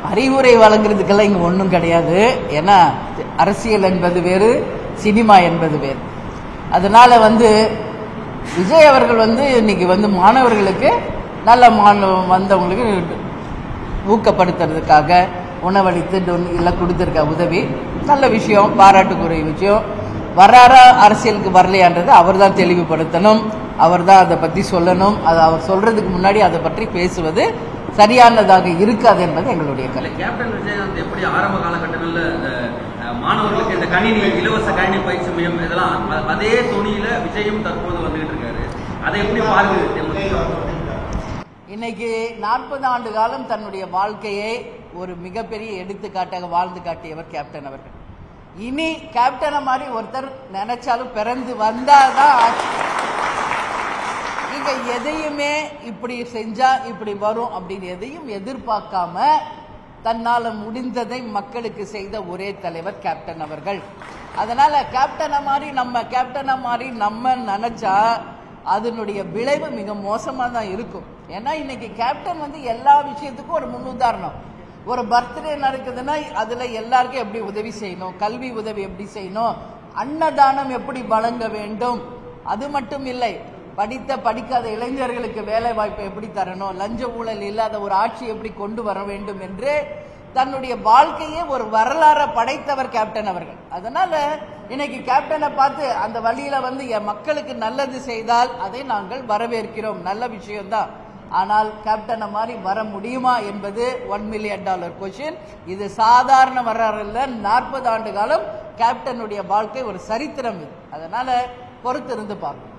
அறிவுரை வழங்குறதுக்கெல்லாம் இங்க ஒன்றும் கிடையாது ஏன்னா அரசியல் என்பது வேறு சினிமா என்பது வேறு அதனால வந்து விஜய் அவர்கள் வந்து இன்னைக்கு வந்து மாணவர்களுக்கு நல்ல மாணவ வந்தவங்களுக்கு ஊக்கப்படுத்துறதுக்காக உணவளித்து டொன் எல்லாம் கொடுத்துருக்க உதவி நல்ல விஷயம் பாராட்டுக்குரிய விஷயம் வர்றாரா அரசியலுக்கு வரலையான்றது அவர் தான் தெளிவுபடுத்தணும் அவர் தான் அதை பற்றி சொல்லணும் அது அவர் சொல்றதுக்கு முன்னாடி அதை பற்றி பேசுவது சரியானதாக இருக்காது என்பது எங்களுடைய இல்ல, கருத்து கேப்டன் விஜயகாந்த் எப்படி ஆரம்ப காலகட்டங்கள்ல இந்த, அஹ், மாணவர்களுக்கு இந்த கணினி இலவச கணினி பயிற்சி மையம் இதெல்லாம் அ- அதே தொனியில விஜயும் தற்போது வந்துகிட்டு இருக்காரு அதை எப்படி பாருங்க தேமுதிக? இன்னைக்கு நாற்பது ஆண்டு காலம் தன்னுடைய வாழ்க்கையை ஒரு மிகப்பெரிய எடுத்துக்காட்டாக வாழ்ந்து காட்டியவர் கேப்டன் அவர்கள் இனி கேப்டனை மாதிரி ஒருத்தர் நினைச்சாலும் பிறந்து வந்தாதான் ஆட்சி நீங்க எதையுமே இப்படி செஞ்சா இப்படி வரும் அப்படின்னு எதையும் எதிர்பார்க்காம தன்னால முடிந்ததை மக்களுக்கு செய்த ஒரே தலைவர் கேப்டன் அவர்கள் அதனால கேப்டனை மாதிரி நம்ம கேப்டனை மாதிரி நம்ம நினைச்சா அதனுடைய விளைவு மிக மோசமா தான் இருக்கும் ஏன்னா இன்னைக்கு கேப்டன் வந்து எல்லா விஷயத்துக்கும் ஒரு முன்னுதாரணம் ஒரு பர்த்டே நடக்குதுன்னா அதுல எல்லாருக்கும் எப்படி உதவி செய்யணும் கல்வி உதவி எப்படி செய்யணும் அன்னதானம் எப்படி வழங்க வேண்டும் அது மட்டும் இல்லை படித்த படிக்காத இளைஞர்களுக்கு வேலை வாய்ப்பை எப்படி தரணும் லஞ்ச ஊழல் இல்லாத ஒரு ஆட்சி எப்படி கொண்டு வர வேண்டும் என்று தன்னுடைய வாழ்க்கையே ஒரு வரலாறை படைத்தவர் கேப்டன் அவர்கள் அதனால இன்னைக்கு கேப்டனை பார்த்து அந்த வழியில வந்து என் மக்களுக்கு நல்லது செய்தால் அதை நாங்கள் வரவேற்கிறோம் நல்ல விஷயம்தான் ஆனால் கேப்டனை மாதிரி வர முடியுமா என்பது ஒன் மில்லியன் டாலர் கொஷின் இது சாதாரண வரலாறு இல்ல நாற்பது ஆண்டு காலம் கேப்டனுடைய வாழ்க்கை ஒரு சரித்திரம் இது அதனால பொறுத்திருந்து பார்க்கணும்